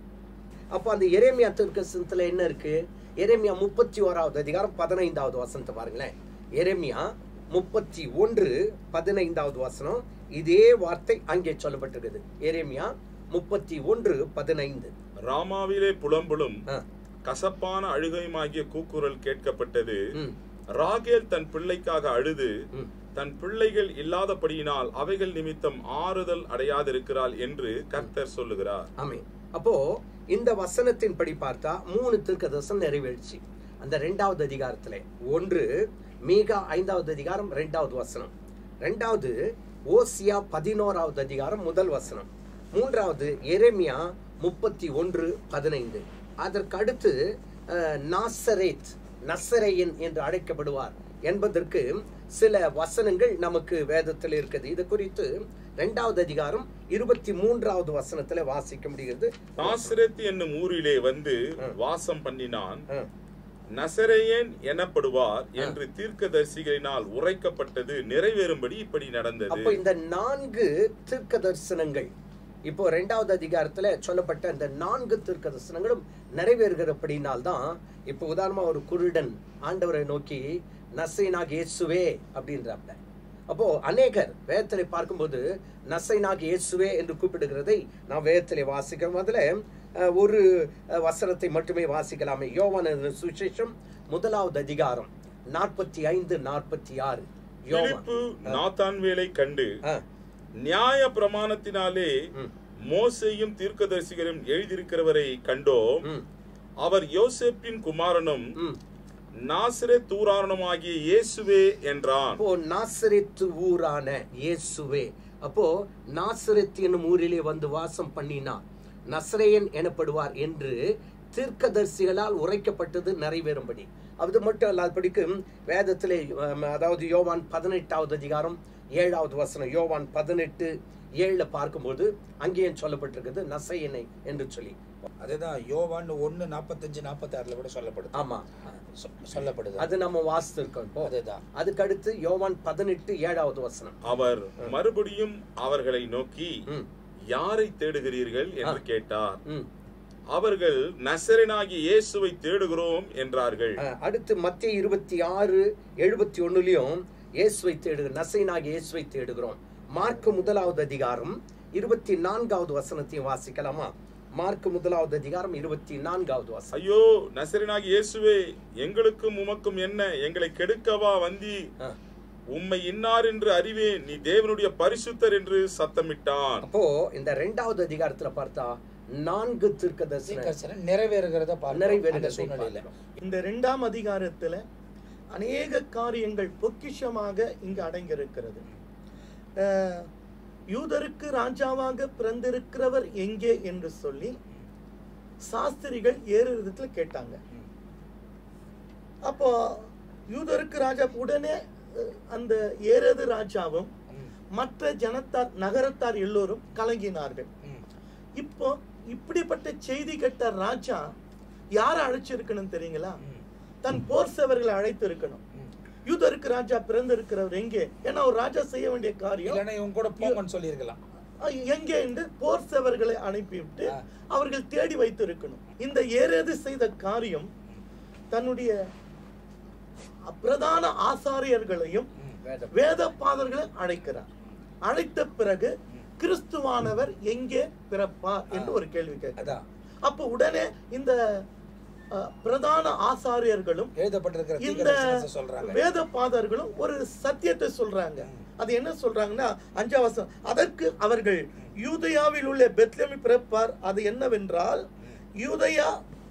அப்போ அந்த எரேமியா தீர்க்கதரிசனத்துல என்ன இருக்கு எரேமியா முப்பத்தி ஓராவது அதிகாரம் பதினைந்தாவது வசனத்தை பாருங்களேன் எரேமியா முப்பத்தி ஒன்று பதினைந்தாவது வசனம் இதே வார்த்தை அங்கே சொல்லப்பட்டிருக்குது எரேமியா முப்பத்தி ஒன்று பதினைந்து ராமாவிலே புலம்பலும் ஆ, கசப்பான அழுகையுமாகிய கூக்குரல் கேட்கப்பட்டது ம், ராகேல் தன் பிள்ளைக்காக அழுது ம். தன் பிள்ளைகள் இல்லாதபடியினால் அவைகள் நிமித்தம் ஆறுதல் அடையாதிருக்கிறாள் என்று கர்த்தர் சொல்லுகிறார் ஆமென் அப்போ இந்த வசனத்தின் படி பார்த்தா மூணு தீர்க்கதரிசனம் நிறைவேறுச்சு அந்த ரெண்டாவது அதிகாரத்துல ஒன்று மீகா ஐந்தாவது அதிகாரம் ரெண்டாவது வசனம் ரெண்டாவது ஓசியா பதினோராவது அதிகாரம் முதல் வசனம் மூன்றாவது எரேமியா முப்பத்தி ஒன்று பதினைந்து அதற்கு அடுத்து அஹ், நாசரேத் நசரேயன் என்று அழைக்கப்படுவார் என்பதற்கு சில வசனங்கள் நமக்கு வேதத்தில் இருக்குது இது குறித்து ரெண்டாவது அதிகாரம் இருபத்தி மூன்றாவது வசனத்துல வாசிக்க முடிகிறது நாசிரத் என்னும் ஊரிலே வந்து வாசம் பண்ணினான் ஆ, நசரேயன் எனப்படுவார் என்று தீர்க்கதரிசிகளினால் உரைக்கப்பட்டது நிறைவேறும்படி இப்படி நடந்தது அப்போ இந்த நான்கு தீர்க்க தரிசனங்கள் இப்போ ரெண்டாவது அதிகாரத்துல சொல்லப்பட்ட இந்த நான்கு தீர்க்க தரிசனங்களும் நிறைவேறுகிறபடினால்தான் இப்போ உதாரணமா ஒரு குருடன் ஆண்டவரை நோக்கி நசைனாக இயேசுவே அப்படின்றாப்ல அப்போ அநேகர் வேதத்திலே பார்க்கும்போது நசைனாக இயேசுவே என்று கூப்பிடுகிறதை நாம் வேதத்திலே வாசிக்கிறோம் அதுல அஹ், ஒரு அஹ், வசனத்தை மட்டுமே வாசிக்கலாமே யோவான் எழுதின சுவிசேஷம் முதலாவது அதிகாரம் நாற்பத்தி ஐந்து நாற்பத்தி ஆறு யோவான் பிலிப்பு நாத்தான்வேலை கண்டு ஆ, நியாய பிரமாணத்தினாலே ம். மோசையும் தீர்க்கதரிசிகளும் எழுதியிருக்கிறவரை கண்டோம் ம், அவர் யோசேப்பின் குமாரனும் ம், நாசிரே தூராரணமாகிய இயேசுவே என்றான் அப்போ நாசரேத்து ஊரான இயேசுவே அப்போ நாசரேத் என்னும் ஊரிலே வந்து வாசம் பண்ணினார் நசரேயன் எனப்படுவார் என்று தீர்க்கதரிசிகளால் உரைக்கப்பட்டது நிறைவேறும்படி அது மட்டும் அல்லாதபடிக்கும் வேதத்திலே அம், அதாவது யோவான் பதினெட்டாவது அதிகாரம் ஏழாவது வசனம் யோவான் பதினெட்டு ஏழுல பார்க்கும்போது அங்கேயும் சொல்லப்பட்டிருக்குது நசையனை என்று சொல்லி அதுதான் யோவான் ஒன்னு நாற்பத்தஞ்சு நாற்பத்தி ஆறுல கூட சொல்லப்படுது ஆமா சொ- சொல்லப்படுது அது நம்ம வாசித்திருக்கோம் இப்போ அதுதான் அதுக்கு அடுத்து யோவான் பதினெட்டு ஏழாவது வசனம் அவர் மறுபடியும் அவர்களை நோக்கி ம் யாரை தேடுகிறீர்கள் என்று கேட்டார் ம் அவர்கள் நசரனாகிய இயேசுவை தேடுகிறோம் என்றார்கள் அஹ், அடுத்து மத்திய இருபத்தி ஆறு எழுபத்தி ஒண்ணுலயும் இயேசுவை தேடு நசைனாக இயேசுவை தேடுகிறோம் மார்க் முதலாவது அதிகாரம் இருபத்தி நான்காவது வசனத்தையும் வாசிக்கலாமா மார்க் முதலாவது அதிகாரம் இருபத்தி நான்காவது வசனம் ஐயோ நசரனாகிய இயேசுவே எங்களுக்கும் உமக்கும் என்ன எங்களை கெடுக்கவா வந்தி அஹ், உம்மை இன்னார் என்று அறிவேன் நீ தேவனுடைய பரிசுத்தர் என்று சத்தமிட்டான் அப்போ இந்த ரெண்டாவது அதிகாரத்துல பார்த்தா நான்கு தீர்க்கதரிசன தீர்க்கதரிசனம் நிறைவேறுகிறத பார்க்கிறோம் அந்த நிறைவேறுகிறதை சூழ்நிலையில பார்க்கிறோம். இந்த இரண்டாம் அதிகாரத்துல அநேக காரியங்கள் பொக்கிஷமாக இங்கு அடங்கியிருக்கிறது அஹ், யூதருக்கு ராஜாவாக பிறந்திருக்கிறவர் எங்கே என்று சொல்லி சாஸ்திரிகள் ஏறு விதத்துல கேட்டாங்க அப்போ யூதருக்கு ராஜா உடனே அஹ், அந்த ஏறது ராஜாவும் ம், மற்ற ஜனத்தார் நகரத்தார் எல்லோரும் கலங்கினார்கள் ம். இப்போ இப்படிப்பட்ட செய்தி கேட்ட ராஜா யாரை அழைச்சிருக்கணும் தெரியுங்களா ம். தன் போர் சேவர்களை அழைத்து இருக்கணும் ம். யூதருக்கு ராஜா பிறந்திருக்கிறவர் எங்கே ஏன்னா ஒரு ராஜா செய்ய வேண்டிய காரியம் இல்லைன்னா இவங்க கூட போங்கன்னு சொல்லியிருக்கலாம் அஹ், எங்கே என்று போர் சேவர்களை அனுப்பிவிட்டு ஆ. அவர்கள் தேடி வைத்து இருக்கணும் இந்த ஏரேது செய்த காரியம் தன்னுடைய பிரதான ஆசாரியர்களையும் ம். வேதம். வேத பாதர்களை அழைக்கிறார் அழைத்த பிறகு கிறிஸ்துவானவர் எங்கே பிறப்பார் என்று ஒரு கேள்வி கேட்கிறார் அதான் அப்ப உடனே இந்த அஹ், பிரதான ஆசாரியர்களும் எழுதப்பட்டிருக்கிற இந்த தீர்க்கதரிசனத்தை சொல்றாங்க வேத பாதர்களும் ஒரு சத்தியத்தை சொல்றாங்க அது என்ன சொல்றாங்கன்னா அஞ்சாவசம் அதற்கு அவர்கள் யூதயாவில் உள்ள பெத்லெமி பிறப்பார் அது என்னவென்றால் யூதயா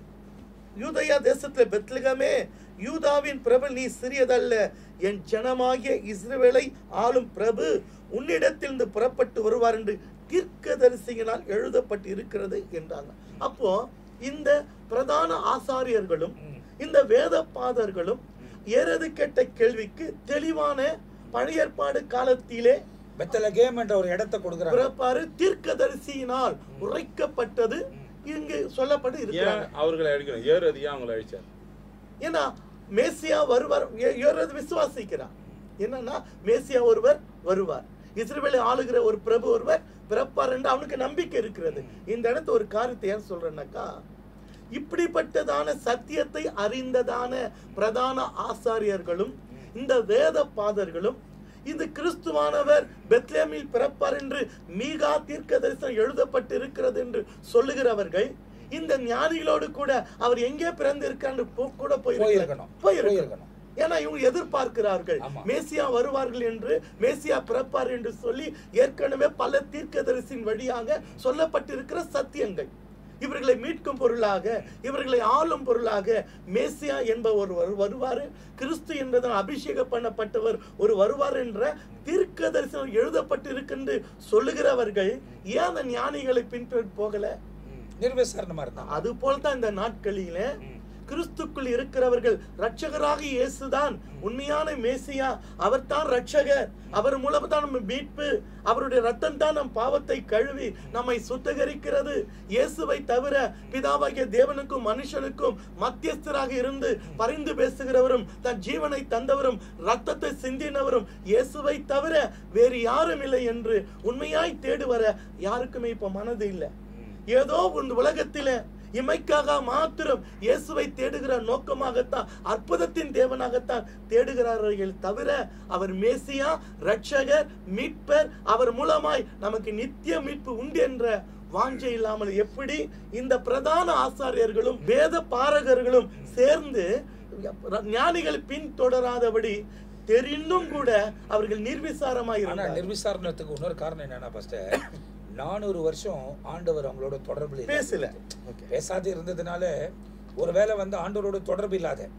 யூதயா தேசத்துல பெத்லகமே யூதாவின் பிரபு நீ சிறியதல்ல என் ஜனமாகிய இஸ்ரவேலை ஆளும் பிரபு உன்னிடத்திலிருந்து புறப்பட்டு வருவார் என்று தீர்க்கதரிசியினால் எழுதப்பட்டு இருக்கிறது என்றாங்க அப்போ இந்த பிரதான ஆசாரியர்களும் ம். இந்த வேத பாதர்களும் ஏறது கேட்ட கேள்விக்கு தெளிவான பழைய ஏற்பாடு காலத்திலே பெத்தலகேம் என்ற ஒரு இடத்தை கொடுக்குறாங்க பிறப்பாறு தீர்க்கதரிசியினால் உரைக்கப்பட்டது இங்கு சொல்லப்பட்டு ஏன் இருக்கிறாங்க அவர்களை அழிக்கணும் ஏறது ஏன் அவங்களை அழிச்சார் ஏன்னா மேசியா வருவார் ஏ- ஏறது விசுவாசிக்கிறார் என்னன்னா மேசியா ஒருவர் வருவார் இஸ்ரவேலை ஆளுகிற ஒரு பிரபு ஒருவர் பிறப்பார் என்று அவனுக்கு நம்பிக்கை இருக்கிறது இந்த இடத்து ஒரு காரியத்தை ஏன் சொல்றேன்னாக்கா இப்படிப்பட்டதான சத்தியத்தை அறிந்ததான பிரதான ஆசாரியர்களும் இந்த வேத பாதர்களும் இந்த கிறிஸ்துவானவர் பெத்லேமில் பிறப்பார் என்று மீகா தீர்க்க தரிசனம் எழுதப்பட்டு இருக்கிறது என்று சொல்லுகிறவர்கள் இந்த ஞானிகளோடு கூட அவர் எங்கே பிறந்திருக்கார் கூட போயிருக்கணும். போயிருக்கணும் போயிருக்கணும் போயிருக்கணும். ஏன்னா இவங்க எதிர்பார்க்கிறார்கள் ஆமா. மேசியா வருவார்கள் என்று மேசியா பிறப்பார் என்று சொல்லி ஏற்கனவே பல தீர்க்கதரிசின் வழியாக சொல்லப்பட்டிருக்கிற சத்தியங்கள் இவர்களை மீட்கும் பொருளாக இவர்களை ஆளும் பொருளாக மேசியா என்பவர் ஒரு வருவார் கிறிஸ்து என்பதன் அபிஷேகம் பண்ணப்பட்டவர் ஒரு வருவார் என்ற தீர்க்க தரிசனம் எழுதப்பட்டிருக்கின்ற சொல்லுகிறவர்கள் ஏன் அந்த ஞானிகளை பின்பற்றி போகல ம். நிர்விசாரணமா இருந்தாங்க அது போல்தான் இந்த நாட்களிலே கிறிஸ்துக்குள் இருக்கிறவர்கள் ரட்சகராக இயேசுதான் உண்மையான மேசியா அவர்தான் ரட்சகர் அவர் மூலம் தான் நம்ம மீட்பு அவருடைய ரத்தம் தான் நம் பாவத்தை கழுவி நம்மை சுத்திகரிக்கிறது இயேசுவை தவிர பிதாவாகிய தேவனுக்கும் மனுஷனுக்கும் மத்தியஸ்தராக இருந்து பரிந்து பேசுகிறவரும் தன் ஜீவனை தந்தவரும் ரத்தத்தை சிந்தினவரும் இயேசுவை தவிர வேறு யாரும் இல்லை என்று உண்மையாய் தேடி வர யாருக்குமே இப்ப மனது இல்லை ஏதோ இந்த உலகத்திலே இமைக்காக மாத்திரம் இயேசுவை தேடுகிற நோக்கமாகத்தான் அற்புதத்தின் தேவனாகத்தான் தேடுகிறார்கள் தவிர அவர் மேசியா ரட்சகர் மீட்பர் அவர் மூலமாய் நமக்கு நித்திய மீட்பு உண்டு என்ற வாஞ்சை இல்லாமல் எப்படி இந்த பிரதான ஆசாரியர்களும் வேத பாரகர்களும் சேர்ந்து ஞானிகள் பின்தொடராதபடி தெரிந்தும் கூட அவர்கள் நிர்விசாரமாய் ஆனா இருந்தார்கள் நிர்விசாரணத்துக்கு இன்னொரு காரணம் என்னன்னா ஃபர்ஸ்ட் நானூறு வருஷம் ஆண்டவர் அவங்களோட தொடர்புல இல்லாம பேசல. இருந்தது. பேசாது இருந்ததுனால ஒருவேளை வந்து ஆண்டவரோட தொடர்பு இல்லாத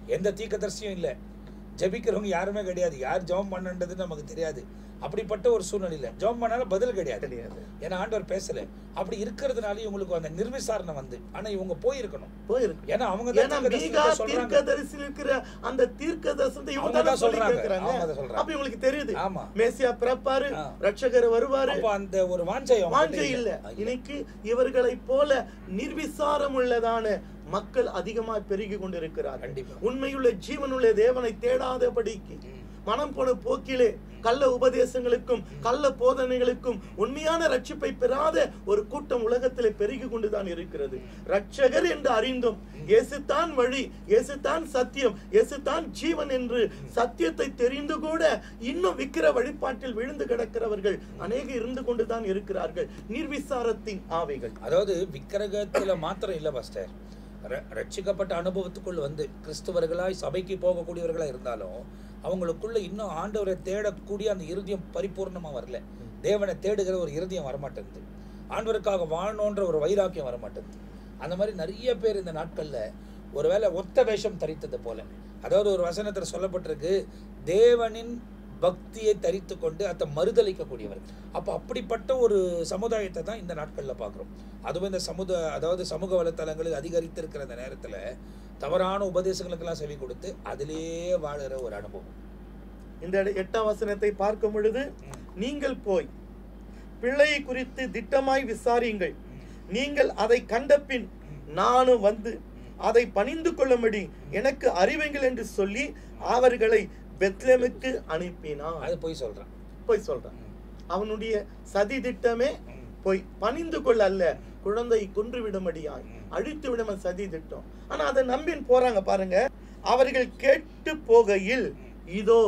எந்த தீர்க்கதரிசியும் இல்லை ஜெபிக்கிறவங்க யாருமே கிடையாது யார் ஜெபம் பண்ணன்றது நமக்கு தெரியாது அப்படிப்பட்ட ஒரு சூழ்நிலையில ஜெபம் பண்ணாலும் பதில் கிடையாது கிடையாது ஏன்னா ஆண்டவர் பேசல அப்படி இருக்கிறதுனால இவங்களுக்கு அந்த நிர்விசாரணை வந்து ஆனா இவங்க போயிருக்கணும் போயிருக்கு ஏன்னா அவங்க ஏன்னா தான் மீகா தீர்க்கதரிசனத்தை சொல்றாங்க தீர்க்கதரிசியில் இருக்கிற அந்த தீர்க்க தரிசனத்தை இவங்க அவங்க தானே தான் சொல்லி சொல்றாங்க. கேட்கறாங்க அவங்க தான் சொல்றாங்க. அப்ப இவங்களுக்கு தெரியுது ஆமா மேசியா பிறப்பாரு ஆ. ரட்சகர் வருவாரு அப்ப அந்த ஒரு வாஞ்சை அவங்க வாஞ்சை கிட்ட இல்ல இல்ல. இன்னைக்கு இவர்களை போல நிர்விசாரம் உள்ளதான மக்கள் அதிகமாய் பெருகி கொண்டிருக்கிறார்கள் கண்டிப்பா. உண்மையுள்ள ஜீவனுள்ள தேவனை தேடாதபடிக்கு மனம் போன போக்கிலே கள்ள உபதேசங்களுக்கும் கள்ள போதனைகளுக்கும் உண்மையான ரட்சிப்பை பெறாத ஒரு கூட்டம் உலகத்திலே பெருகி கொண்டுதான் இருக்கிறது ரட்சகர் என்று அறிந்தும் இயேசுதான் வழி இயேசுதான் சத்தியம் இயேசுதான் ஜீவன் என்று சத்தியத்தை தெரிந்து கூட இன்னும் விக்கிர வழிபாட்டில் விழுந்து கிடக்கிறவர்கள் அநேக இருந்து கொண்டுதான் இருக்கிறார்கள் நிர்விசாரத்தின் ஆவைகள் அதாவது விக்கிரகத்துல மாத்திரம் இல்ல பாஸ்டர் ர- ரட்சிக்கப்பட்ட அனுபவத்துக்குள்ள வந்து கிறிஸ்துவர்களாய் சபைக்கு போகக்கூடியவர்களா இருந்தாலும் அவங்களுக்குள்ள இன்னும் ஆண்டவரை தேடக்கூடிய அந்த இருதயம் பரிபூர்ணமா வரல தேவனை தேடுகிற ஒரு இருதயம் வரமாட்டேங்குது ஆண்டவருக்காக வாழணுன்ற ஒரு வைராக்கியம் வரமாட்டேங்குது அந்த மாதிரி நிறைய பேர் இந்த நாட்கள்ல ஒருவேளை ஒத்த வேஷம் தரித்தது போல அதாவது ஒரு வசனத்தில் சொல்லப்பட்டிருக்கு தேவனின் பக்தியை தரித்து கொண்டு அதை மறுதளிக்கக்கூடியவர் அப்போ அப்படிப்பட்ட ஒரு சமுதாயத்தை தான் இந்த நாட்களில் பார்க்குறோம் அதுவும் இந்த சமுத அதாவது சமூக வலைத்தளங்களில் அதிகரித்திருக்கிற அந்த நேரத்தில் தவறான உபதேசங்களுக்கெல்லாம் செவி கொடுத்து அதிலேயே வாழுகிற ஒரு அனுபவம் இந்த எட- எட்டாம் வசனத்தை பார்க்கும் பொழுது நீங்கள் போய் பிள்ளையை குறித்து திட்டமாய் விசாரியுங்கள் நீங்கள் அதை கண்டபின் நானும் வந்து அதை பணிந்து கொள்ளும்படி எனக்கு அறிவுங்கள் என்று சொல்லி அவர்களை பெத்லெமுக்கு அனுப்பினான் அது போய் சொல்கிறேன் போய் சொல்றான் அவனுடைய சதி திட்டமே போய் பணிந்து கொள்ள அல்ல குழந்தை கொன்று விடும்படியாய் அழித்து விடும் சதி திட்டம் ஆனா அதை நம்பின் போறாங்க பாருங்க அவர்கள் கேட்டு போகையில் இதோ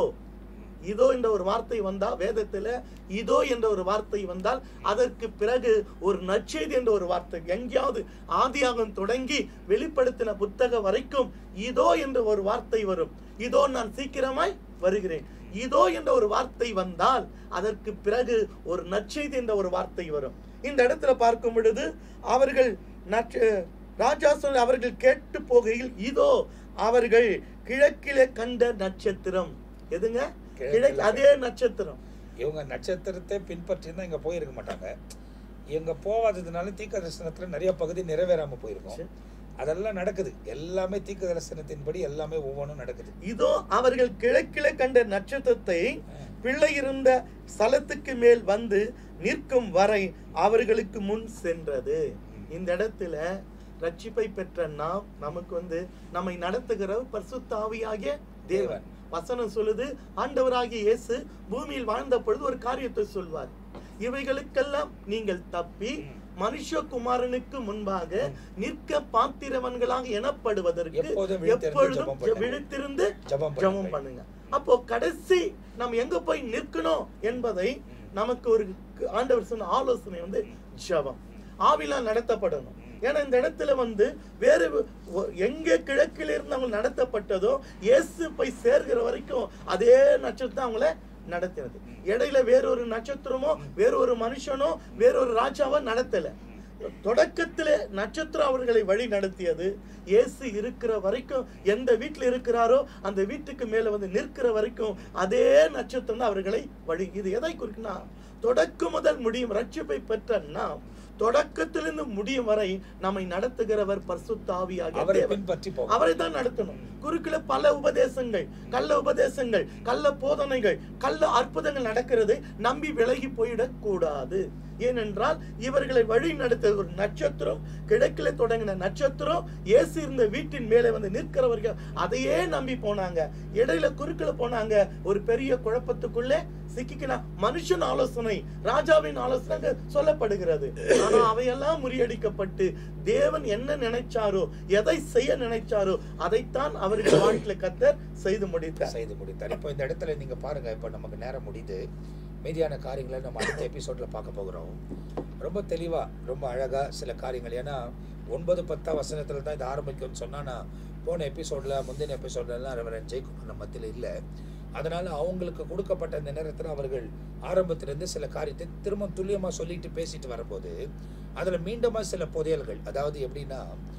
இதோ என்ற ஒரு வார்த்தை வந்தா வேதத்துல இதோ என்ற ஒரு வார்த்தை வந்தால் அதற்கு பிறகு ஒரு நற்செய்தி என்ற ஒரு வார்த்தை எங்கேயாவது ஆதியாகம் தொடங்கி வெளிப்படுத்தின புத்தகம் வரைக்கும் இதோ என்ற ஒரு வார்த்தை வரும் இதோ நான் சீக்கிரமாய் வருகிறேன் இதோ என்ற ஒரு வார்த்தை வந்தால் அதற்கு பிறகு ஒரு நற்செய்தி என்ற ஒரு வார்த்தை வரும் இந்த இடத்துல பார்க்கும் பொழுது அவர்கள் நற்ச- ராஜா சொல் அவர்கள் கேட்டு போகையில் இதோ அவர்கள் கிழக்கிலே கண்ட நட்சத்திரம் எதுங்க கிழக்கிலே கிழக்கு அதே நட்சத்திரம் இவங்க நட்சத்திரத்தை பின்பற்றி தான் இங்கே போயிருக்க மாட்டாங்க இவங்க போகாததுனால தீர்க்க தரிசனத்தில் நிறைய பகுதி நிறைவேறாம போயிருக்கும் சரி. அதெல்லாம் நடக்குது எல்லாமே தீர்க்க தரிசனத்தின்படி எல்லாமே ஒவ்வொன்றும் நடக்குது இதோ அவர்கள் கிழக்கிலே கண்ட நட்சத்திரத்தை பிள்ளை இருந்த ஸ்தலத்துக்கு மேல் வந்து நிற்கும் வரை அவர்களுக்கு முன் சென்றது இந்த இடத்துல ரட்சிப்பை பெற்ற நாம் நமக்கு வந்து நம்மை நடத்துகிற பரிசுத்த ஆவியாகிய தேவன் வசனம் சொல்லுது ஆண்டவராகிய இயேசு பூமியில் வாழ்ந்த பொழுது ஒரு காரியத்தை சொல்வார் இவைகளுக்கெல்லாம் நீங்கள் தப்பி மனுஷகுமாரனுக்கு முன்பாக நிற்க பாத்திரவன்களாக எனப்படுவதற்கு எப்போதும் விழித்திருந்து எப்பொழுதும் ஜெபம் பண்ணுங்க. விழித்திருந்து ஜெபம் ஜெபம் பண்ணுங்க. பண்ணுங்க அப்போ கடைசி நம்ம எங்க போய் நிற்கணும் என்பதை நமக்கு ஒரு ஆண்டவர் சொன்ன ஆலோசனை வந்து ஜெபம் ஆவிலா நடத்தப்படணும் ஏன்னா இந்த இடத்துல வந்து வேறு ஒ- எங்க கிழக்கில் இருந்து அவங்க நடத்தப்பட்டதோ இயேசு போய் சேர்கிற வரைக்கும் அதே நட்சத்திரம் அவங்கள நடத்தினது இடையில வேறொரு நட்சத்திரமோ வேறொரு மனுஷனோ வேறொரு ராஜாவோ நடத்தல தொடக்கத்திலே நட்சத்திரம் அவர்களை வழி நடத்தியது இயேசு இருக்கிற வரைக்கும் எந்த வீட்டில் இருக்கிறாரோ அந்த வீட்டுக்கு மேல வந்து நிற்கிற வரைக்கும் அதே நட்சத்திரம் தான் அவர்களை வழி இது எதை குறிக்குன்னா தொடக்கம் முதல் முடியும் ரட்சிப்பை பெற்ற நாம் தொடக்கத்திலிருந்து முடியும் வரை நம்மை நடத்துகிறவர் பரிசுத்த ஆவியாக அவரை தேவன். பின்பற்றி போக அவரை தான் நடத்தணும் குறுக்குல பல உபதேசங்கள் கள்ள உபதேசங்கள் கள்ள போதனைகள் கள்ள அற்புதங்கள் நடக்கிறது நம்பி விலகி போயிடக் கூடாது ஏனென்றால் இவர்களை வழி நடத்த ஒரு நட்சத்திரம் கிழக்கில தொடங்கின நட்சத்திரம் இயேசு இருந்த வீட்டின் மேலே வந்து நிற்கிறவர்கள் அதையே நம்பி போனாங்க இடையில குறுக்குல போனாங்க ஒரு பெரிய குழப்பத்துக்குள்ளே சிக்கிக்கினா மனுஷன் ஆலோசனை ராஜாவின் ஆலோசனை அங்க சொல்லப்படுகிறது ஆனா அவையெல்லாம் முறியடிக்கப்பட்டு தேவன் என்ன நினைச்சாரோ எதை செய்ய நினைச்சாரோ அதைத்தான் அவர்கள் வாழ்க்கையில கத்தர் செய்து முடித்தார் செய்து முடித்தார் இப்போ இந்த இடத்துல நீங்க பாருங்க இப்போ நமக்கு நேரம் முடியுது மீதியான காரியங்களை நம்ம அடுத்த எபிசோட்ல பார்க்க போகிறோம் ரொம்ப தெளிவா ரொம்ப அழகா சில காரியங்கள் ஏன்னா ஒன்பது பத்தாம் வசனத்துல தான் இது ஆரம்பிக்கும்னு சொன்னா நான் போன எபிசோட்ல முந்தின எபிசோட்லலாம் ரெவரன் ஜெயக்குமார் நம்ம மத்தியில் இல்லை அதனால அவங்களுக்கு கொடுக்கப்பட்ட இந்த நேரத்தில் அவர்கள் ஆரம்பத்திலிருந்து சில காரியத்தை திரும்ப துல்லியமா சொல்லிட்டு பேசிட்டு வரும்போது அதுல மீண்டுமா சில புதையல்கள் அதாவது எப்படின்னா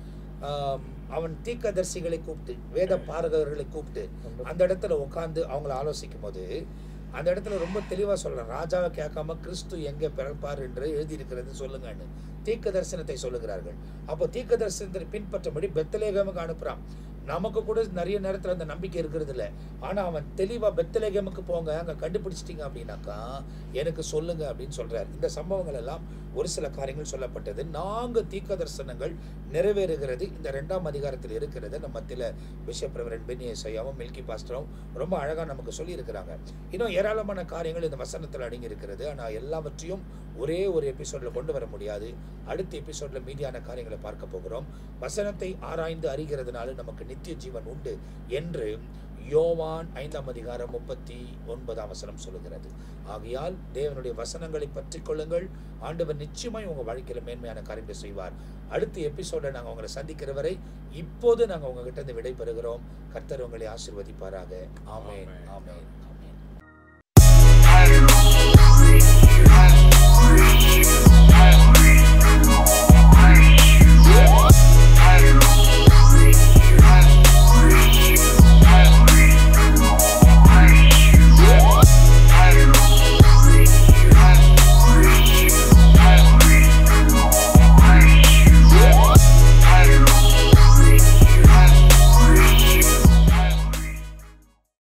ஆம், அவன் தீர்க்கதரிசிகளை கூப்பிட்டு வேத பாரகர்களை கூப்பிட்டு அந்த இடத்துல உட்காந்து அவங்கள ஆலோசிக்கும் போது அந்த இடத்துல ரொம்ப தெளிவா சொல்றான் ராஜாவை கேட்காம கிறிஸ்து எங்க பிறப்பார் என்று எழுதியிருக்கிறது சொல்லுங்கன்னு தீர்க்க தரிசனத்தை சொல்லுகிறார்கள் அப்போ தீர்க்க தரிசனத்தை பின்பற்றபடி பெத்தலேகமுக்கு அனுப்புறான் நமக்கு கூட நிறைய நேரத்துல அந்த நம்பிக்கை இருக்கிறது இல்ல ஆனா அவன் தெளிவா பெத்தலேகமுக்கு போங்க அங்க கண்டுபிடிச்சிட்டீங்க அப்படின்னாக்கா எனக்கு சொல்லுங்க அப்படின்னு சொல்றாரு இந்த சம்பவங்கள் எல்லாம் ஒரு சில காரியங்கள் சொல்லப்பட்டது நான்கு தீர்க்க தரிசனங்கள் நிறைவேறுகிறது இந்த ரெண்டாம் அதிகாரத்தில் இருக்கிறது நம்ம மத்தியில பிஷப் ரெவரன் பெனி ஐயாவும் மில்கி பாஸ்டரும் ரொம்ப அழகா நமக்கு சொல்லி இருக்கிறாங்க இன்னும் ஏராளமான காரியங்கள் இந்த வசனத்தில் அடங்கி இருக்கிறது ஆனா எல்லாவற்றையும் ஒரே ஒரு எபிசோட்ல கொண்டு வர முடியாது அடுத்த எபிசோட்ல மீதியான காரியங்களை பார்க்க போகிறோம் வசனத்தை ஆராய்ந்து அறிகிறதுனால நமக்கு நித்திய ஜீவன் உண்டு என்று யோவான் ஐந்தாம் அதிகாரம் முப்பத்தி ஒன்பதாம் வசனம் சொல்லுகிறது ஆகையால் தேவனுடைய வசனங்களை பற்றி கொள்ளுங்கள் ஆண்டவர் நிச்சயமாய் உங்க வாழ்க்கையில மேன்மையான காரியத்தை செய்வார் அடுத்த எபிசோட நாங்க உங்களை சந்திக்கிற வரை இப்போது நாங்க உங்ககிட்ட இருந்து விடை பெறுகிறோம் கர்த்தர் உங்களை ஆசீர்வதிப்பாராக ஆமென் ஆமென். ஆமென்